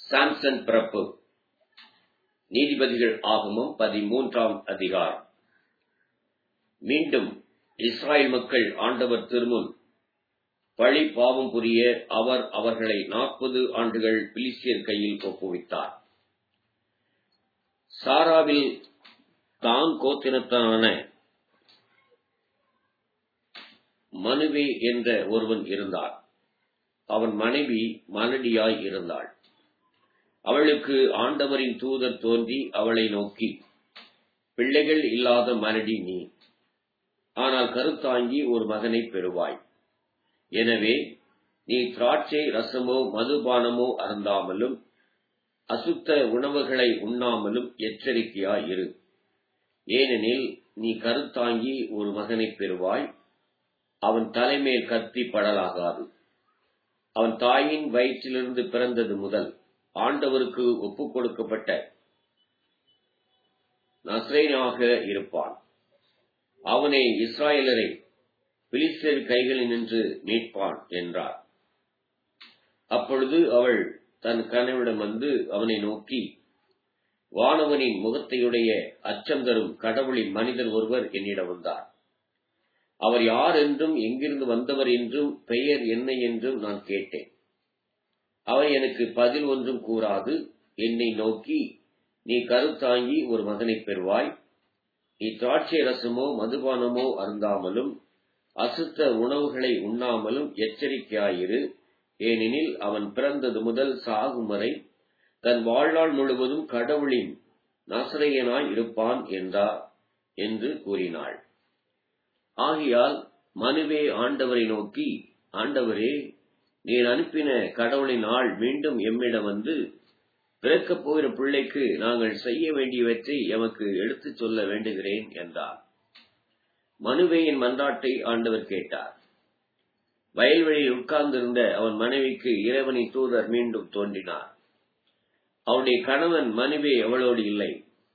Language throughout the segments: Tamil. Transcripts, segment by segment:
சாம்சன் பிறப்பு நீதிபதிகள் ஆகமம் பதிமூன்றாம் அதிகாரம் மீண்டும் இஸ்ராயல் மக்கள் ஆண்டவர் திருமுன் பழி பாவம் புரிய அவர் அவர்களை நாற்பது ஆண்டுகள் பிலிஸ்தியர் கையில் ஒப்புவித்தார் சாராவில் தான் கோத்தினத்தான மனுவே என்ற ஒருவன் இருந்தார் அவன் மனைவி மலடியாய் இருந்தாள் அவளுக்கு ஆண்டவரின் தூதர் தோன்றி அவளை நோக்கி பிள்ளைகள் இல்லாத மலடி நீ ஆனால் கருத்தாங்கி ஒரு மகனை பெறுவாய் எனவே நீ திராட்சை ரசமோ மதுபானமோ அருந்தாமலும் அசுத்த உணவுகளை உண்ணாமலும் எச்சரிக்கையாய் இரு ஏனெனில் நீ கருத்தாங்கி ஒரு மகனை பெறுவாய் அவன் தலைமேல் கத்தி படலாகாது அவன் தாயின் வயிற்றிலிருந்து பிறந்தது முதல் ஆண்டவருக்கு ஒப்புக் கொடுக்கப்பட்ட நஸ்ரேனாக இருப்பான் அவனே இஸ்ராயலரை பிலிஸ்தர் கைகளில் நின்று மீட்பான் என்றார் அப்பொழுது அவள் தன் கணவனிடம் வந்து அவனை நோக்கி வானவனின் முகத்தையுடைய அச்சம் தரும் கடவுளின் மனிதர் ஒருவர் என்னிடம் வந்தார் அவர் யார் என்றும் எங்கிருந்து வந்தவர் என்றும் பெயர் என்ன என்றும் நான் கேட்டேன் அவர் எனக்கு பதில் ஒன்றும் கூறாது என்னை நோக்கி நீ கருத்தாங்கி ஒரு மகனை பெறுவாய் நீ திராட்சை ரசமோ மதுபானமோ அருந்தாமலும் அசுத்த உணவுகளை உண்ணாமலும் எச்சரிக்கையாயிரு ஏனெனில் அவன் பிறந்தது முதல் சாகும் வரை தன் வாழ்நாள் முழுவதும் கடவுளின் நசரையனாய் இருப்பான் என்றார் என்று கூறினாள் ஆகையால் மனுவே ஆண்டவரை நோக்கி ஆண்டவரே நீர் அனுப்பின கடவுளின் ஆள் மீண்டும் எம்மிடம் வந்து பிறக்கப் போகிற பிள்ளைக்கு நாங்கள் செய்ய வேண்டியவற்றை எமக்கு எடுத்துச் சொல்ல வேண்டுகிறேன் என்றார் மனுவேயின் மன்றாட்டை ஆண்டவர் கேட்டார் வயல்வெளியில் உட்கார்ந்திருந்த அவன் மனைவிக்கு இறைவனின் தூதர் மீண்டும் தோன்றினார் அவனுடைய கணவன் மனைவி அவளோடு இல்லை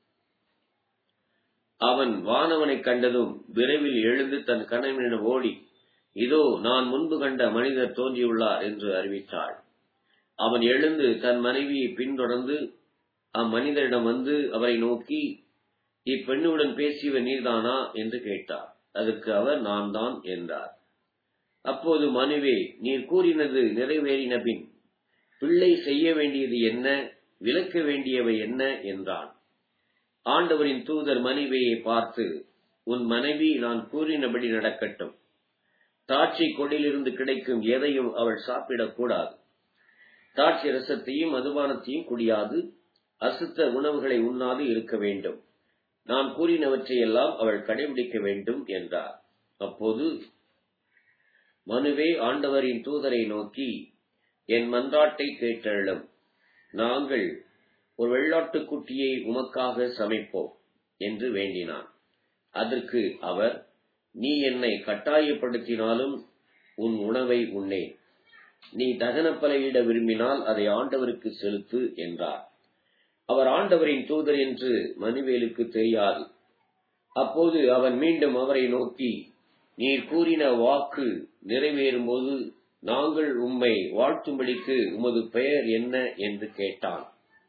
அவன் வானவனை கண்டதும் விரைவில் எழுந்து தன் கணவனிடம் ஓடி இதோ நான் முன்பு கண்ட மனிதர் தோன்றியுள்ளார் என்று அறிவித்தாள் அவன் எழுந்து தன் மனைவியை பின்தொடர்ந்து அம்மனிதரிடம் வந்து அவரை நோக்கி இப்பெண்ணுடன் பேசியவர் நீர்தானா என்று கேட்டார் அதற்கு அவர் நான் தான் என்றார் அப்போது மனுவே நீர் கூறினது நிறைவேறின பின் பிள்ளை செய்ய வேண்டியது என்ன விளக்க வேண்டியவை என்ன என்றான் ஆண்டவரின் தூதர் மனைவியை பார்த்து உன் மனைவி நான் கூறினபடி நடக்கட்டும் தாட்சி கொடியிலிருந்து கிடைக்கும் எதையும் அவள் சாப்பிடக்கூடாது தாட்சி ரசத்தையும் மதுபானத்தையும் குடியாது அசுத்த உணவுகளை உண்ணாது இருக்க வேண்டும் நான் கூறினவற்றையெல்லாம் அவள் கடைபிடிக்க வேண்டும் என்றார் அப்போது மனுவே ஆண்டவரின் தூதரை நோக்கி என் மன்றாட்டை கேட்டெழும் நாங்கள் ஒரு வெள்ளாட்டுக்குட்டியை உமக்காக சமைப்போம் என்று வேண்டினான் அதற்கு அவர் நீ என்னை கட்டாயப்படுத்தினாலும் உன் உணவை உண்ணேன் நீ தகன பலையிட விரும்பினால் அதை ஆண்டவருக்கு செலுத்து என்றார் அவர் ஆண்டவரின் தூதர் என்று மனுவேலுக்கு தெரியாது அப்போது அவன் மீண்டும் அவரை நோக்கி நீர் கூறின வாக்கு நிறைவேறும்போது நாங்கள் உம்மை வாழ்த்தும்படிக்கு உமது பெயர் என்ன என்று கேட்டான்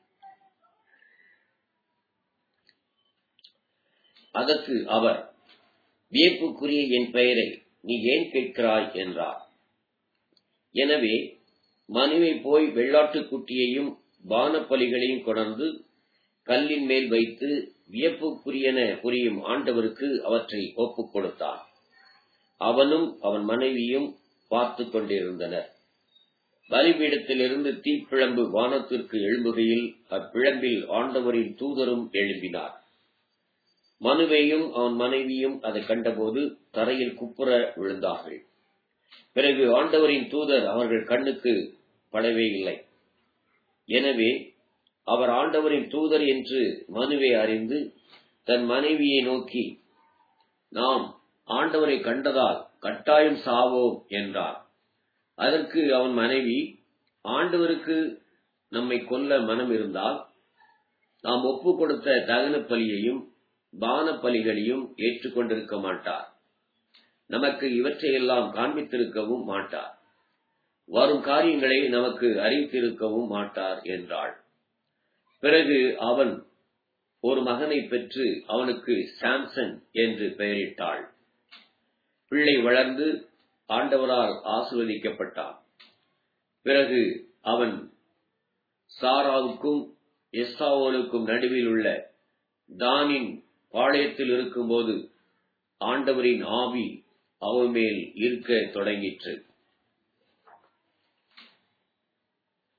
அதற்கு அவர் வியப்புக்குரிய என் பெயரை நீ ஏன் கேட்கிறாய் என்றார் எனவே மனுவை போய் வெள்ளாட்டுக்குட்டியையும் பானப்பலிகளையும் கொணர்ந்து கல்லின் மேல் வைத்து வியப்புக்குரியன புரியும் ஆண்டவருக்கு அவற்றை ஒப்புக் கொடுத்தான் அவனும் அவன் மனைவியும் பார்த்து கொண்டிருந்தனர் பலிபீடத்திலிருந்து தீப்பிழம்பு வானத்திற்கு எழும்புகையில் அப்பிழம்பில் ஆண்டவரின் தூதரும் எழும்பினார் மனுவையும் அவன் மனைவியும் அதை கண்டபோது தரையில் குப்புற விழுந்தார்கள் பிறகு ஆண்டவரின் தூதர் அவர்கள் கண்ணுக்கு படவே இல்லை எனவே அவர் ஆண்டவரின் தூதர் என்று மனுவை அறிந்து தன் மனைவியை நோக்கி நாம் ஆண்டவரை கண்டதால் கட்டாயம் சாவோம் என்றார் அதற்கு அவன் மனைவி ஆண்டவருக்கு நம்மை கொல்ல மனம் இருந்தால் நாம் ஒப்பு கொடுத்த தகன பலியையும் பான பலிகளையும் ஏற்றுக்கொண்டிருக்க மாட்டார் நமக்கு இவற்றையெல்லாம் காண்பித்திருக்கவும் மாட்டார் வரும் காரியங்களை நமக்கு அறிவித்திருக்கவும் மாட்டார் என்றாள் பிறகு அவன் ஒரு மகனை பெற்று அவனுக்கு சாம்சன் என்று பெயரிட்டாள் பிள்ளை வளர்ந்து ஆண்டவரால் ஆசிர்வதிக்கப்பட்டான் பிறகு அவன் சாராவுக்கும் எஸ்தாவோலுக்கும் நடுவில் உள்ள தானின் பாளையத்தில் இருக்கும்போது ஆண்டவரின் ஆவி அவன் மேல் இருக்க தொடங்கிற்று